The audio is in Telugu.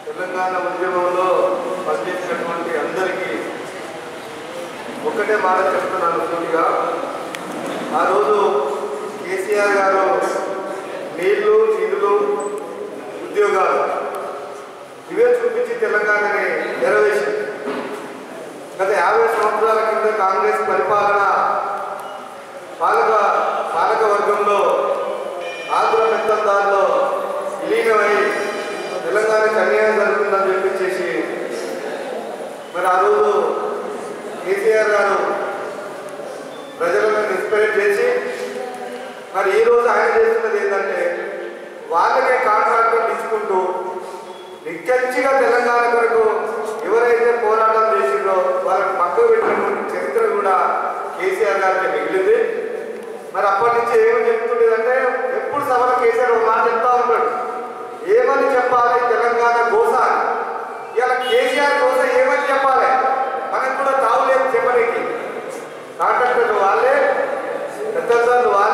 తెలంగాణ ఉద్యమంలో పనిచేసినటువంటి అందరికీ ఒక్కటే మాట చెప్తున్నాను సూటిగా ఆ రోజు కేసీఆర్ గారు నీళ్లు నిధులు ఉద్యోగాలు ఇవే చూపించి తెలంగాణని నెరవేర్చింది గత యాభై సంవత్సరాల కింద కాంగ్రెస్ పరిపాలన పాలక పాలక వర్గంలో ఆంధ్ర పెత్తందారులో విలీనమై తెలంగాణకు అన్యాయం జరుగుతుందని చెప్పించేసి మరి ఆ రోజు కేసీఆర్ గారు ప్రజలను ఇన్స్పైర్ చేసి మరి ఈ రోజు ఆయన చేస్తున్నది ఏంటంటే వాళ్ళకే కాంట్రాక్టర్ ఇచ్చుకుంటూ నిక్కచ్చిగా తెలంగాణ కొరకు ఎవరైతే పోరాటం చేసిందో వాళ్ళని పక్కకు పెట్టినటువంటి చరిత్ర కూడా కేసీఆర్ గారికి మిగిలింది మరి అప్పటి నుంచి ఏమని చెప్తుండేదంటే ఎప్పుడు సభలో కేసీఆర్ ఒక మాట చెప్తా ఉంటాడు ఏమని చెప్పాలి తెలంగాణ గోస అని ఇలా కేసీఆర్ గోస ఏమని చెప్పాలి మనకు కూడా తావులేదు చెప్పడానికి కాంట్రాక్టర్లు వాళ్ళే పెద్దలు